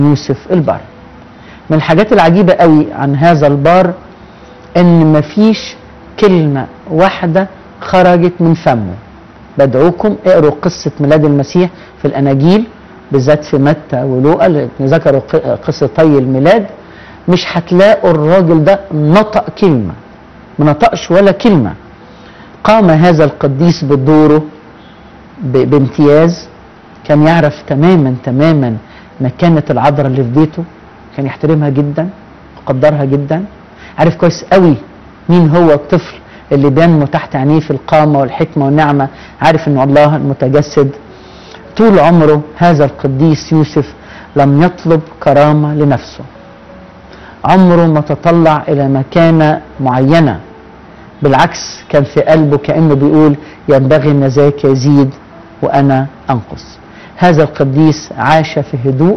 يوسف البار من الحاجات العجيبة قوي عن هذا البار ان مفيش كلمة واحدة خرجت من فمه بدعوكم اقروا قصة ميلاد المسيح في الأناجيل بالذات في متى ولوقا اللي ذكروا ق- قصة طي الميلاد مش هتلاقوا الراجل ده نطق كلمة ما نطقش ولا كلمة قام هذا القديس بدوره ب- بامتياز كان يعرف تماما تماما مكانة العذراء اللي في بيته كان يحترمها جدا وقدرها جدا عارف كويس قوي مين هو الطفل اللي بينمو تحت عينيه في القامة والحكمة والنعمة عارف انه الله المتجسد طول عمره هذا القديس يوسف لم يطلب كرامة لنفسه عمره ما تطلع إلى مكانة معينة بالعكس كان في قلبه كأنه بيقول ينبغي أن ذاك يزيد وأنا أنقص هذا القديس عاش في هدوء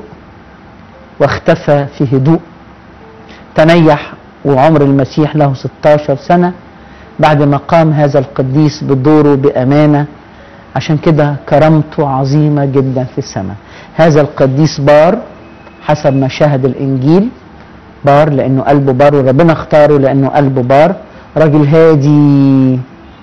واختفى في هدوء تنيح وعمر المسيح له 16 سنة بعد ما قام هذا القديس بدوره بأمانة عشان كده كرامته عظيمة جدا في السماء هذا القديس بار حسب ما شاهد الإنجيل بار لأنه قلبه بار وربنا اختاره لأنه قلبه بار راجل هادي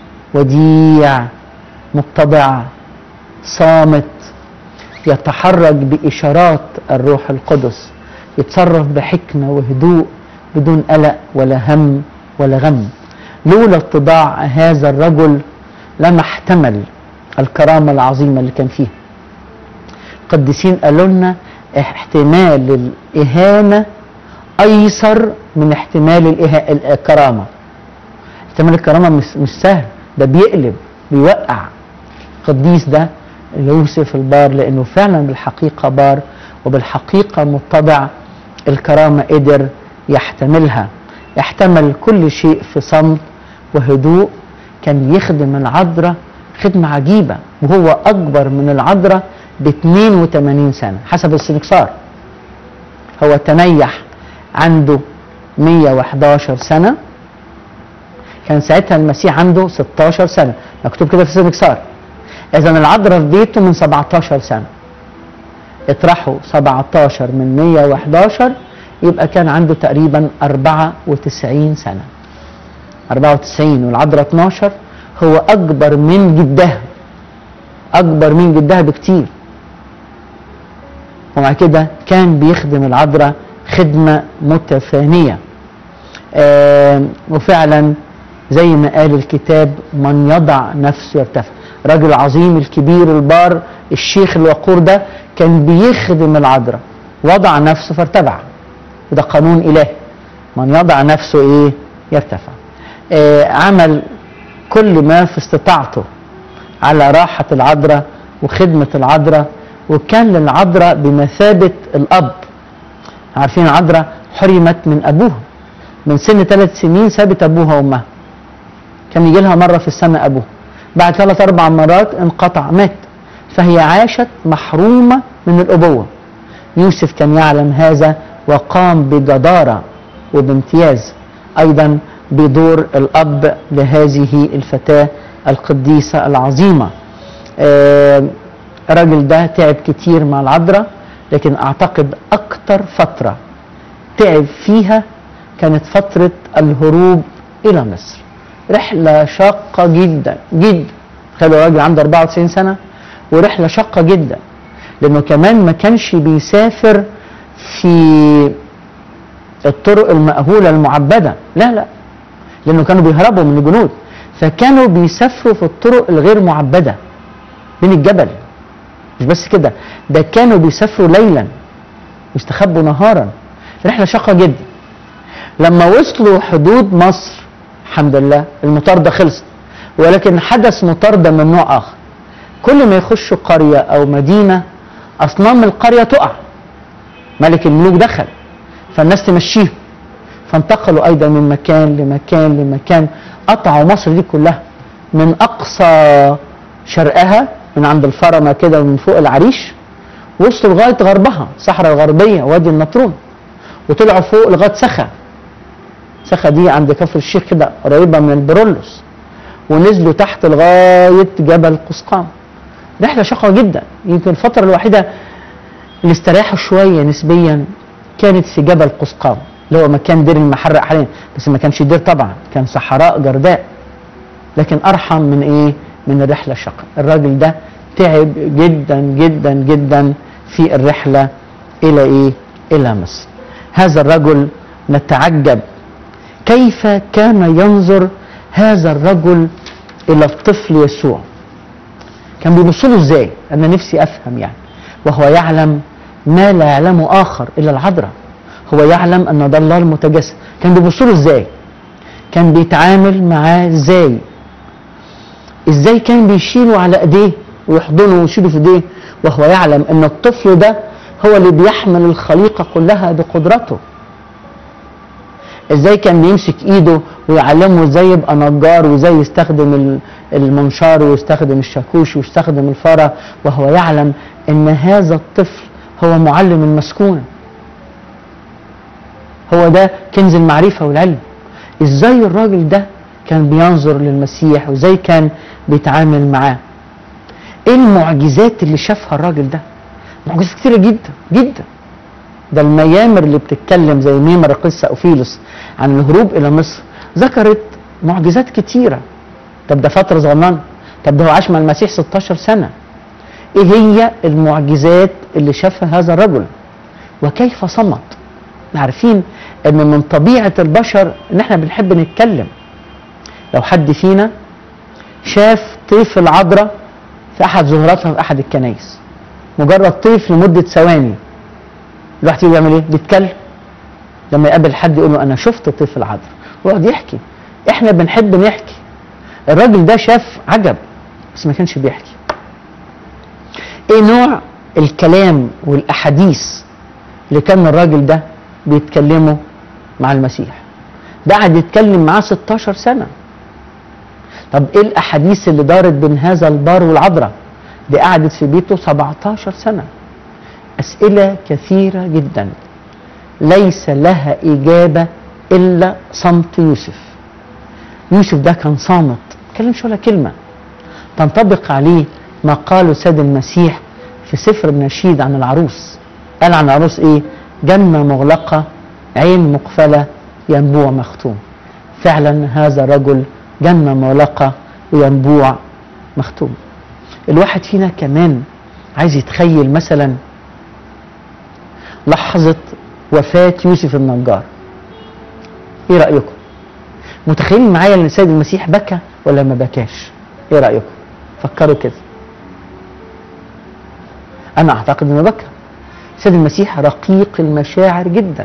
وديع متضع صامت يتحرك بإشارات الروح القدس يتصرف بحكمة وهدوء بدون قلق ولا هم ولا غم لولا اتضاع هذا الرجل لما احتمل الكرامة العظيمة اللي كان فيها القديسين قالوا لنا احتمال الإهانة أيسر من احتمال الإها... الكرامة احتمال الكرامة مش, مش سهل ده بيقلب بيوقع القديس ده يوسف البار لأنه فعلا بالحقيقة بار وبالحقيقة متضع الكرامة قدر يحتملها يحتمل كل شيء في صمت وهدوء كان يخدم العذراء خدمة عجيبة وهو أكبر من العذراء ب 82 سنة حسب السنكسار هو تنيح عنده 111 سنة كان ساعتها المسيح عنده 16 سنة مكتوب كده في السنكسار إذا العذراء في بيته من 17 سنة اطرحوا 17 من 111 يبقى كان عنده تقريبا 94 سنة 94 والعذراء 12 هو أكبر من جدها أكبر من جدها بكتير ومع كده كان بيخدم العذراء خدمة متفانية آه وفعلا زي ما قال الكتاب من يضع نفسه يرتفع راجل عظيم الكبير البار الشيخ الوقور ده كان بيخدم العذراء وضع نفسه فارتفع وده قانون إلهي من يضع نفسه إيه يرتفع آه عمل كل ما في استطاعته على راحة العذراء وخدمة العذراء وكان للعذراء بمثابة الأب عارفين العذراء حرمت من أبوها من سن ثلاث سنين سابت أبوها وأمها كان يجي لها مرة في السنة أبوها بعد ثلاث أربع مرات انقطع مات فهي عاشت محرومة من الأبوة يوسف كان يعلم هذا وقام بجدارة وبامتياز أيضا بدور الأب لهذه الفتاة القديسة العظيمة آه الراجل ده تعب كتير مع العذراء لكن أعتقد أكتر فترة تعب فيها كانت فترة الهروب إلى مصر رحلة شاقة جدا جدا تخيلوا راجل عنده 94 سنة ورحلة شاقة جدا لأنه كمان ما كانش بيسافر في الطرق المأهولة المعبدة لا لا لأنه كانوا بيهربوا من الجنود فكانوا بيسافروا في الطرق الغير معبدة من الجبل مش بس كده ده كانوا بيسافروا ليلا ويستخبوا نهارا رحلة شاقة جدا لما وصلوا حدود مصر الحمد لله المطاردة خلصت ولكن حدث مطاردة من نوع آخر كل ما يخشوا قرية أو مدينة أصنام القرية تقع ملك الملوك دخل فالناس تمشيهم فانتقلوا أيضا من مكان لمكان لمكان قطعوا مصر دي كلها من أقصى شرقها من عند الفرمة كده ومن فوق العريش وصلوا لغاية غربها الصحراء الغربية وادي النطرون وطلعوا فوق لغاية سخا سخا دي عند كفر الشيخ كده قريبة من البرولوس ونزلوا تحت لغاية جبل قسقام رحلة شاقة جدا يمكن الفترة الوحيدة اللي استريحوا شويه نسبيا كانت في جبل قسقام اللي هو مكان دير المحرق حاليا بس ما كانش دير طبعا كان صحراء جرداء لكن ارحم من ايه من الرحله الشاقه الراجل ده تعب جدا جدا جدا في الرحله الى ايه الى مصر هذا الرجل نتعجب كيف كان ينظر هذا الرجل الى الطفل يسوع كان بيبص له ازاي انا نفسي افهم يعني وهو يعلم ما لا يعلمه اخر الا العذراء هو يعلم ان ده الله المتجسد كان بيبص له ازاي كان بيتعامل معاه ازاي ازاي كان بيشيله على ايديه ويحضنه ويشيله في ايديه وهو يعلم ان الطفل ده هو اللي بيحمل الخليقه كلها بقدرته ازاي كان بيمسك ايده ويعلمه ازاي يبقى نجار وازاي يستخدم ال- المنشار ويستخدم الشاكوش ويستخدم الفاره وهو يعلم ان هذا الطفل هو معلم المسكونه هو ده كنز المعرفه والعلم ازاي الراجل ده كان بينظر للمسيح وازاي كان بيتعامل معاه ايه المعجزات اللي شافها الراجل ده معجزات كتيره جدا جدا ده الميامر اللي بتتكلم زي ميمر القصة أوفيلوس عن الهروب إلى مصر ذكرت معجزات كتيرة طب ده فترة صغننة طب ده هو عاش مع المسيح 16 سنة إيه هي المعجزات اللي شافها هذا الرجل وكيف صمت احنا عارفين ان من طبيعة البشر ان احنا بنحب نتكلم لو حد فينا شاف طيف العذراء في احد زهراتها في احد الكنايس مجرد طيف لمدة ثواني الواحد يجي يعمل ايه؟ بيتكلم لما يقابل حد يقول له انا شفت طيف العذراء ويقعد يحكي احنا بنحب نحكي الراجل ده شاف عجب بس ما كانش بيحكي ايه نوع الكلام والاحاديث اللي كان الراجل ده بيتكلمه مع المسيح ده قعد يتكلم معاه 16 سنه طب ايه الاحاديث اللي دارت بين هذا البار والعذراء دي قعدت في بيته 17 سنه أسئلة كثيرة جدا ليس لها إجابة إلا صمت يوسف يوسف ده كان صامت ما كلمش ولا كلمة تنطبق عليه ما قاله سيد المسيح في سفر النشيد عن العروس قال عن العروس إيه جنة مغلقة عين مقفلة ينبوع مختوم فعلا هذا الرجل جنة مغلقة وينبوع مختوم الواحد فينا كمان عايز يتخيل مثلا لحظة وفاة يوسف النجار ايه رأيكم متخيلين معايا ان السيد المسيح بكى ولا ما بكاش ايه رأيكم فكروا كده انا اعتقد انه بكى السيد المسيح رقيق المشاعر جدا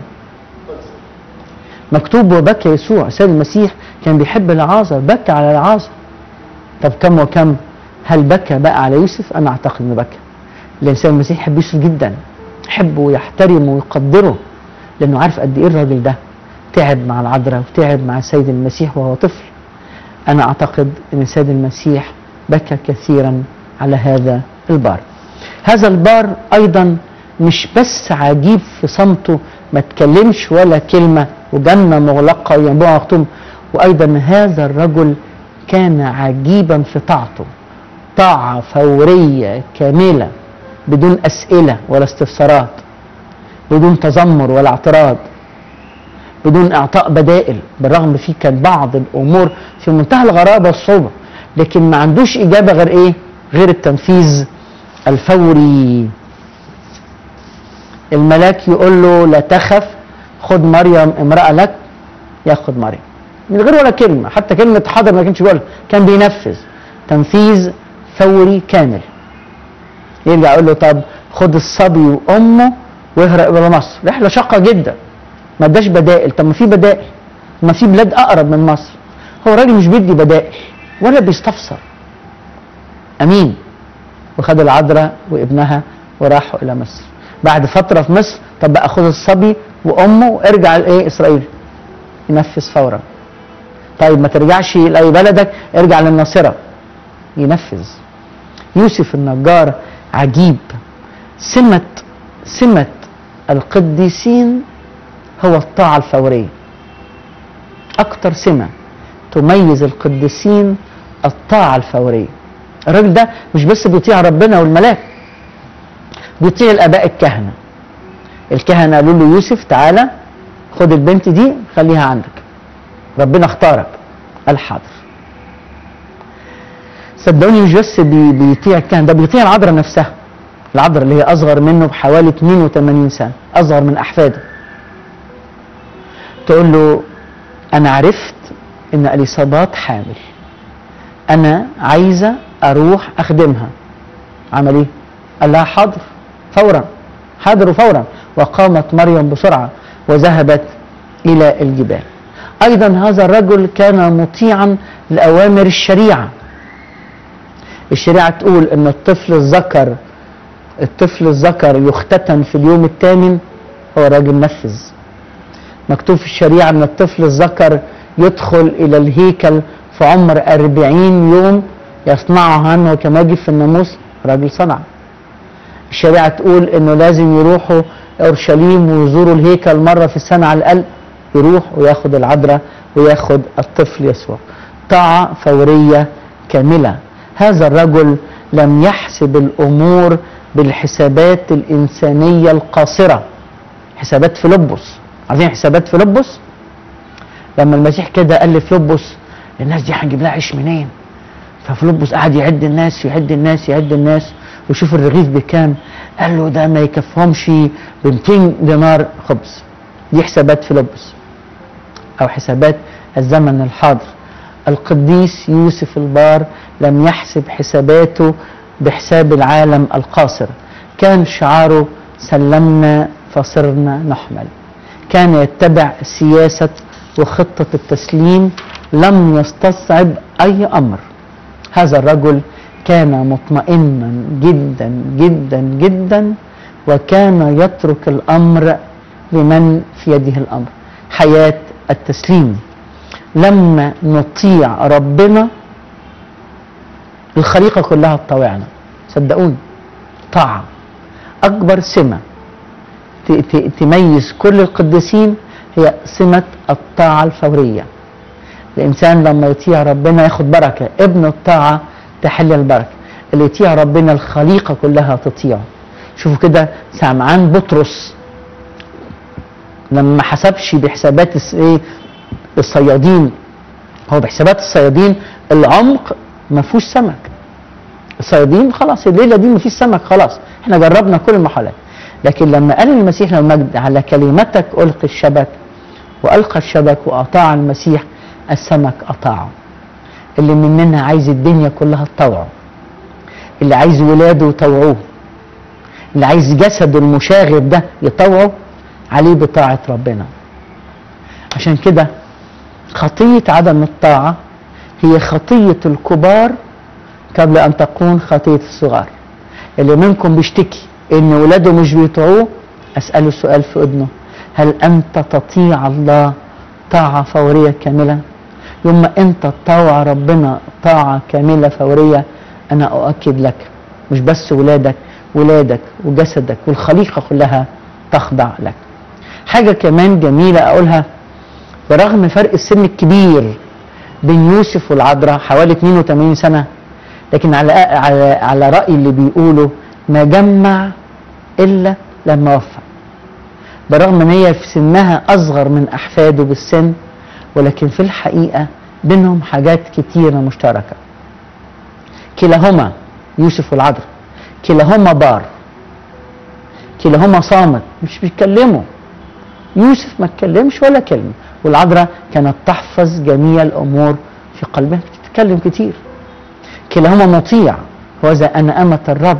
مكتوب وبكى يسوع السيد المسيح كان بيحب العازر بكى على العازر طب كم وكم هل بكى بقى على يوسف انا اعتقد انه بكى لان السيد المسيح يحب يوسف جدا يحبه ويحترمه ويقدره لانه عارف قد ايه الراجل ده تعب مع العذراء وتعب مع السيد المسيح وهو طفل انا اعتقد ان السيد المسيح بكى كثيرا على هذا البار هذا البار ايضا مش بس عجيب في صمته ما تكلمش ولا كلمه وجنه مغلقه وينبوع مختوم وايضا هذا الرجل كان عجيبا في طاعته طاعه فوريه كامله بدون اسئله ولا استفسارات بدون تذمر ولا اعتراض بدون اعطاء بدائل بالرغم في كان بعض الامور في منتهى الغرابه والصعوبه لكن ما عندوش اجابه غير ايه غير التنفيذ الفوري الملاك يقول له لا تخف خد مريم امراه لك ياخد مريم من غير ولا كلمه حتى كلمه حاضر ما كانش بيقولها كان بينفذ تنفيذ فوري كامل يرجع يقول له طب خد الصبي وامه واهرب الى مصر رحله شاقه جدا ما اداش بدائل طب ما في بدائل ما في بلاد اقرب من مصر هو راجل مش بيدي بدائل ولا بيستفسر امين وخد العذراء وابنها وراحوا الى مصر بعد فتره في مصر طب بقى خد الصبي وامه وارجع لايه اسرائيل ينفذ فورا طيب ما ترجعش لاي بلدك ارجع للناصره ينفذ يوسف النجار عجيب سمة سمة القديسين هو الطاعة الفورية أكتر سمة تميز القديسين الطاعة الفورية الراجل ده مش بس بيطيع ربنا والملاك بيطيع الاباء الكهنه الكهنه قالوا له يوسف تعالى خد البنت دي خليها عندك ربنا اختارك قال حاضر صدقوني مش بس بي- بيطيع الكهنه ده بيطيع العذراء نفسها العذراء اللي هي اصغر منه بحوالي 82 سنه اصغر من احفاده تقول له انا عرفت ان اليصابات حامل انا عايزه اروح اخدمها عمل ايه قال لها حاضر فورا حاضر فورا وقامت مريم بسرعه وذهبت الى الجبال ايضا هذا الرجل كان مطيعا لاوامر الشريعه الشريعه تقول ان الطفل الذكر الطفل الذكر يختتن في اليوم الثامن هو راجل نفذ مكتوب في الشريعة أن الطفل الذكر يدخل إلى الهيكل في عمر أربعين يوم يصنعه عنه كما يجب في الناموس راجل صنع الشريعة تقول أنه لازم يروحوا أورشليم ويزوروا الهيكل مرة في السنة على الأقل يروح وياخد العذراء وياخد الطفل يسوع طاعة فورية كاملة هذا الرجل لم يحسب الأمور بالحسابات الإنسانية القاصرة حسابات فيلبس عارفين حسابات فيلبس لما المسيح كده قال لفيلبس الناس دي هنجيب لها عيش منين ففيلبس قعد يعد الناس يعد الناس يعد الناس ويشوف الرغيف بكام قال له ده ما يكفهمش ب 200 دينار خبز دي حسابات فيلبس او حسابات الزمن الحاضر القديس يوسف البار لم يحسب حساباته بحساب العالم القاصر كان شعاره سلمنا فصرنا نحمل كان يتبع سياسة وخطة التسليم لم يستصعب أي أمر هذا الرجل كان مطمئنا جدا جدا جدا وكان يترك الأمر لمن في يده الأمر حياة التسليم لما نطيع ربنا الخليقة كلها تطاوعنا صدقوني طاعة أكبر سمة ت- ت- تميز كل القديسين هي سمة الطاعة الفورية الإنسان لما يطيع ربنا ياخد بركة ابن الطاعة تحل البركة اللي يطيع ربنا الخليقة كلها تطيعه شوفوا كده سمعان بطرس لما ما حسبش بحسابات الس- ايه الصيادين هو بحسابات الصيادين العمق ما فيهوش سمك الصيادين خلاص الليله دي ما فيش سمك خلاص احنا جربنا كل المحاولات لكن لما قال المسيح له المجد على كلمتك القي الشبك والقى الشبك واطاع المسيح السمك اطاعه اللي مننا عايز الدنيا كلها تطوعه اللي عايز ولاده يطوعوه اللي عايز جسده المشاغب ده يطوعه عليه بطاعه ربنا عشان كده خطيه عدم الطاعه هي خطيه الكبار قبل ان تكون خطيه الصغار اللي منكم بيشتكي ان ولاده مش بيطيعوه اساله السؤال في اذنه هل انت تطيع الله طاعه فوريه كامله يوم ما انت تطاوع ربنا طاعه كامله فوريه انا اؤكد لك مش بس ولادك ولادك وجسدك والخليقه كلها تخضع لك حاجه كمان جميله اقولها برغم فرق السن الكبير بين يوسف والعذراء حوالي 82 سنه لكن على على على راي اللي بيقولوا ما جمع الا لما وفى برغم ان هي في سنها اصغر من احفاده بالسن ولكن في الحقيقه بينهم حاجات كتيره مشتركه كلاهما يوسف والعذراء كلاهما بار كلاهما صامت مش بيتكلموا يوسف ما اتكلمش ولا كلمه والعذراء كانت تحفظ جميع الامور في قلبها بتتكلم كتير كلاهما مطيع وذا انا امه الرب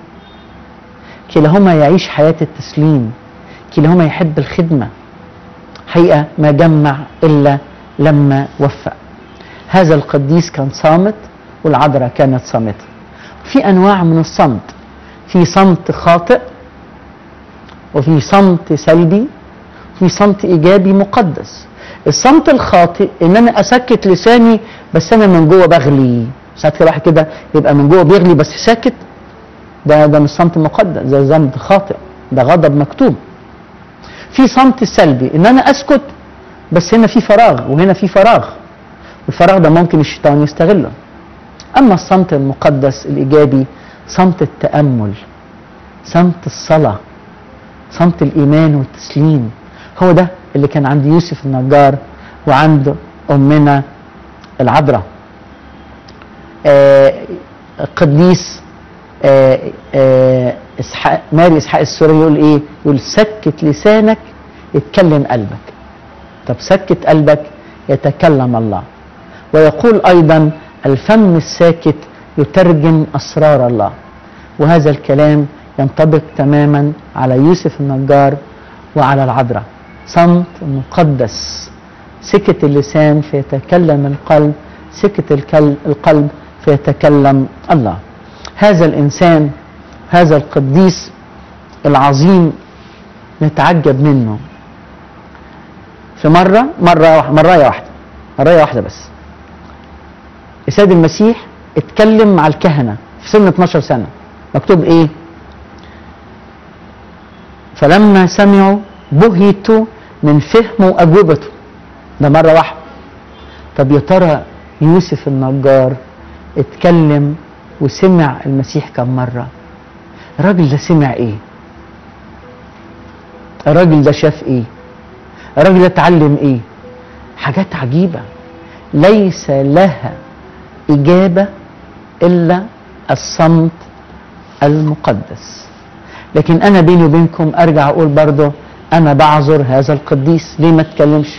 كلاهما يعيش حياه التسليم كلاهما يحب الخدمه حقيقه ما جمع الا لما وفق هذا القديس كان صامت والعذراء كانت صامته في انواع من الصمت في صمت خاطئ وفي صمت سلبي في صمت ايجابي مقدس الصمت الخاطئ ان انا اسكت لساني بس انا من جوه بغلي ساعات في واحد كده يبقى من جوه بيغلي بس ساكت ده ده مش صمت مقدس ده صمت خاطئ ده غضب مكتوب في صمت سلبي ان انا اسكت بس هنا في فراغ وهنا في فراغ والفراغ ده ممكن الشيطان يستغله اما الصمت المقدس الايجابي صمت التامل صمت الصلاة صمت الإيمان والتسليم هو ده اللي كان عند يوسف النجار وعند أمنا العذراء آه قديس آه آه إسحاق ماري إسحاق السوري يقول إيه؟ يقول سكت لسانك يتكلم قلبك طب سكت قلبك يتكلم الله ويقول أيضا الفم الساكت يترجم أسرار الله وهذا الكلام ينطبق تماما على يوسف النجار وعلى العذراء صمت مقدس سكت اللسان فيتكلم القلب سكت القلب فيتكلم الله هذا الإنسان هذا القديس العظيم نتعجب منه في مرة مرة واحدة مرة واحدة مرة واحدة بس السيد المسيح اتكلم مع الكهنة في سن 12 سنة مكتوب ايه فلما سمعوا بهتوا من فهموا أجوبته ده مرة واحدة طب يا ترى يوسف النجار اتكلم وسمع المسيح كم مرة الراجل ده سمع ايه الراجل ده شاف ايه الراجل ده اتعلم ايه حاجات عجيبة ليس لها إجابة إلا الصمت المقدس لكن أنا بيني وبينكم أرجع أقول برضه أنا بعذر هذا القديس ليه ما اتكلمش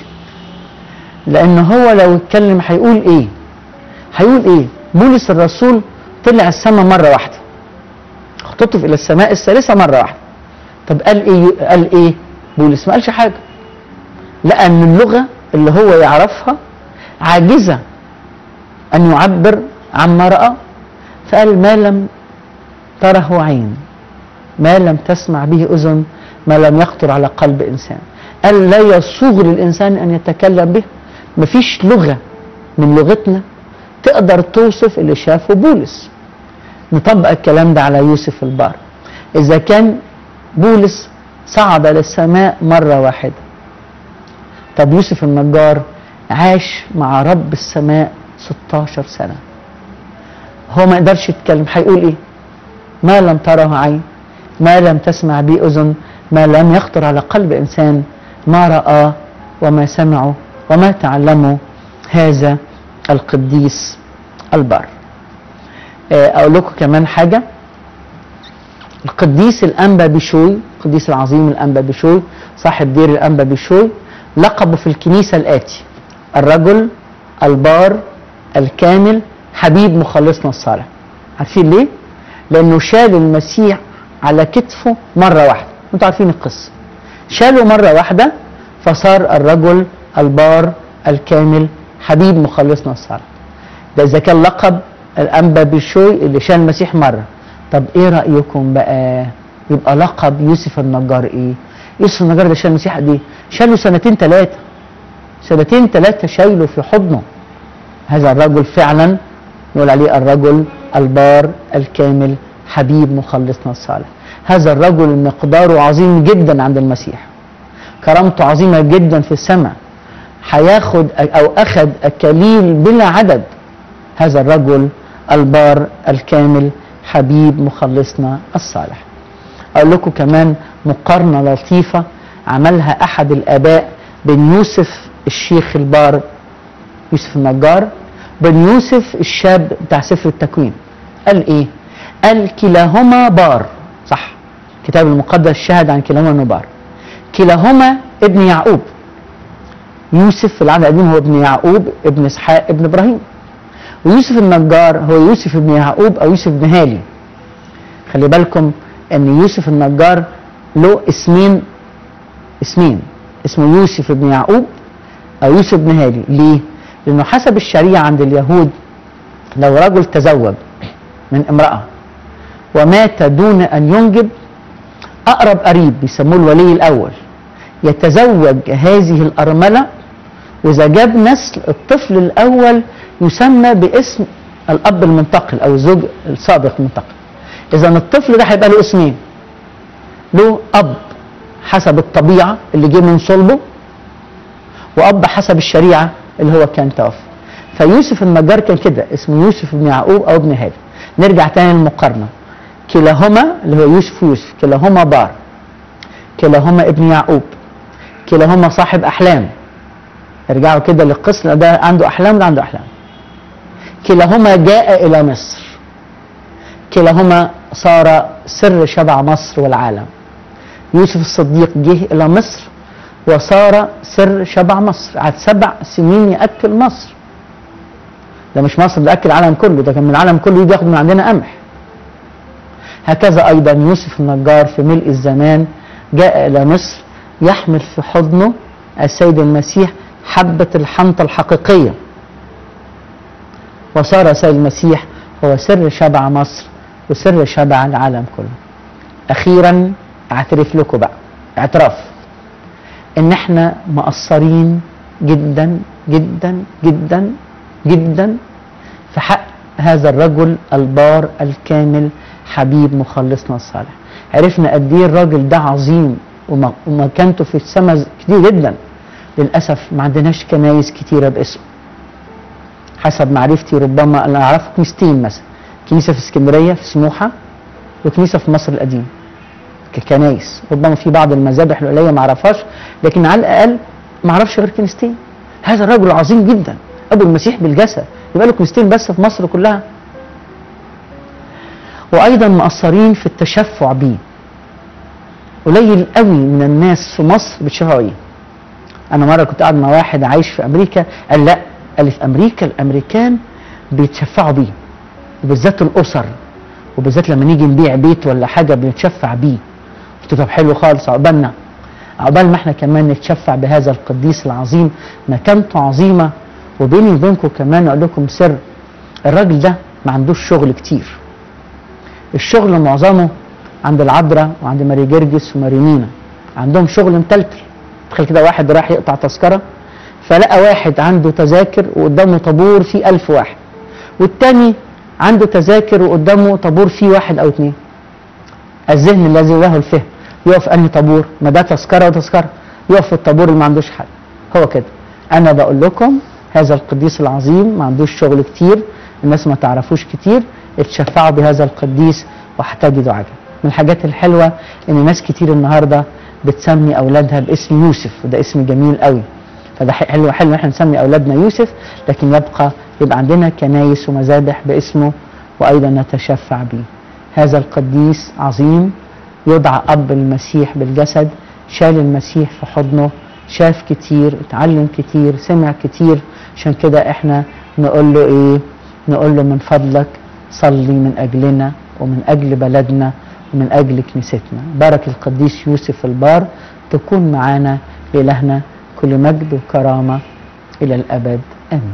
لأن هو لو اتكلم هيقول إيه هيقول إيه بولس الرسول طلع السماء مرة واحدة اختطف إلى السماء الثالثة مرة واحدة طب قال إيه قال إيه بولس ما قالش حاجة لأن اللغة اللي هو يعرفها عاجزة أن يعبر عما رأى فقال ما لم تره عين ما لم تسمع به أذن ما لم يخطر على قلب إنسان قال لا يصوغ للإنسان أن يتكلم به مفيش لغة من لغتنا تقدر توصف اللي شافه بولس نطبق الكلام ده على يوسف البار إذا كان بولس صعد للسماء مرة واحدة طب يوسف النجار عاش مع رب السماء 16 سنة هو ما يقدرش يتكلم هيقول ايه ما لم تره عين ما لم تسمع به أذن ما لم يخطر على قلب إنسان ما رآه وما سمعوا وما تعلموا هذا القديس البار أقول لكم كمان حاجة القديس الأنبا بشوي القديس العظيم الأنبا بشوي صاحب دير الأنبا بشوي لقبه في الكنيسة الآتي الرجل البار الكامل حبيب مخلصنا الصالح عارفين ليه؟ لأنه شال المسيح على كتفه مرة واحدة انتوا عارفين القصة شاله مرة واحدة فصار الرجل البار الكامل حبيب مخلصنا الصالح ده إذا كان لقب الأنبا بشوي اللي شال المسيح مرة طب إيه رأيكم بقى يبقى لقب يوسف النجار إيه يوسف النجار ده شال المسيح قد إيه شاله سنتين ثلاثة سنتين ثلاثة شايله في حضنه هذا الرجل فعلا نقول عليه الرجل البار الكامل حبيب مخلصنا الصالح هذا الرجل مقداره عظيم جدا عند المسيح كرامته عظيمة جدا في السماء هياخد أو أخذ أكاليل بلا عدد هذا الرجل البار الكامل حبيب مخلصنا الصالح أقول لكم كمان مقارنة لطيفة عملها أحد الآباء بين يوسف الشيخ البار يوسف النجار بين يوسف الشاب بتاع سفر التكوين قال ايه قال كلاهما بار صح الكتاب المقدس شهد عن كلاهما انه بار كلاهما ابن يعقوب يوسف في العهد القديم هو ابن يعقوب ابن اسحاق ابن ابراهيم ويوسف النجار هو يوسف ابن يعقوب او يوسف ابن هالي خلي بالكم ان يوسف النجار له اسمين اسمين اسمه يوسف ابن يعقوب او يوسف ابن هالي ليه لانه حسب الشريعه عند اليهود لو رجل تزوج من امراه ومات دون ان ينجب اقرب قريب بيسموه الولي الاول يتزوج هذه الارمله واذا جاب نسل الطفل الاول يسمى باسم الاب المنتقل او الزوج السابق المنتقل اذا الطفل ده هيبقى له اسمين له اب حسب الطبيعه اللي جه من صلبه واب حسب الشريعه اللي هو كان توفى فيوسف النجار كان كده اسمه يوسف بن يعقوب او ابن هادي نرجع تاني للمقارنه كلاهما اللي هو يوسف ويوسف كلاهما بار كلاهما ابن يعقوب كلاهما صاحب احلام ارجعوا كده للقصه ده عنده احلام وده عنده احلام كلاهما جاء الى مصر كلاهما صار سر شبع مصر والعالم يوسف الصديق جه الى مصر وصار سر شبع مصر قعد سبع سنين ياكل مصر ده مش مصر ده اكل العالم كله ده كان من العالم كله يجي ياخد من عندنا قمح هكذا ايضا يوسف النجار في ملء الزمان جاء الى مصر يحمل في حضنه السيد المسيح حبة الحنطة الحقيقية وصار السيد المسيح هو سر شبع مصر وسر شبع العالم كله أخيرا أعترف لكم بقى اعتراف إن إحنا مقصرين جدا جدا جدا جدا في حق هذا الرجل البار الكامل حبيب مخلصنا الصالح عرفنا قد ايه الراجل ده عظيم وم- ومكانته في السماء كتير جدا للاسف ما عندناش كنايس كتيره باسمه حسب معرفتي ربما انا اعرف كنيستين مثلا كنيسه في اسكندريه في سموحه وكنيسه في مصر القديمه ككنايس ربما في بعض المذابح القليله ما اعرفهاش لكن على الاقل ما اعرفش غير كنيستين هذا الرجل عظيم جدا ابو المسيح بالجسد يبقى له كنيستين بس في مصر كلها وايضا مقصرين في التشفع بيه قليل قوي من الناس في مصر بتشفعوا ايه انا مره كنت قاعد مع واحد عايش في امريكا قال لا قال لي في امريكا الامريكان بيتشفعوا بيه وبالذات الاسر وبالذات لما نيجي نبيع بيت ولا حاجه بنتشفع بيه قلت له طب حلو خالص عقبالنا عقبال ما احنا كمان نتشفع بهذا القديس العظيم مكانته عظيمه وبيني وبينكم كمان اقول لكم سر الراجل ده ما عندوش شغل كتير الشغل معظمه عند العذراء وعند ماري جرجس وماري مينا عندهم شغل متلتل تخيل كده واحد راح يقطع تذكره فلقى واحد عنده تذاكر وقدامه طابور فيه ألف واحد والتاني عنده تذاكر وقدامه طابور فيه واحد أو اتنين الذهن الذي له الفهم يقف أنهي طابور ما ده تذكرة وتذكرة يقف في الطابور اللي ما عندوش حد هو كده أنا بقول لكم هذا القديس العظيم ما عندوش شغل كتير الناس ما تعرفوش كتير اتشفعوا بهذا القديس واحتجدوا عجب من الحاجات الحلوة ان ناس كتير النهاردة بتسمي اولادها باسم يوسف وده اسم جميل قوي فده حلو حلو ان احنا نسمي اولادنا يوسف لكن يبقى يبقى عندنا كنايس ومذابح باسمه وايضا نتشفع به هذا القديس عظيم يدعى اب المسيح بالجسد شال المسيح في حضنه شاف كتير اتعلم كتير سمع كتير عشان كده احنا نقول له ايه نقول له من فضلك صلي من اجلنا ومن اجل بلدنا ومن اجل كنيستنا بارك القديس يوسف البار تكون معانا الهنا كل مجد وكرامه الى الابد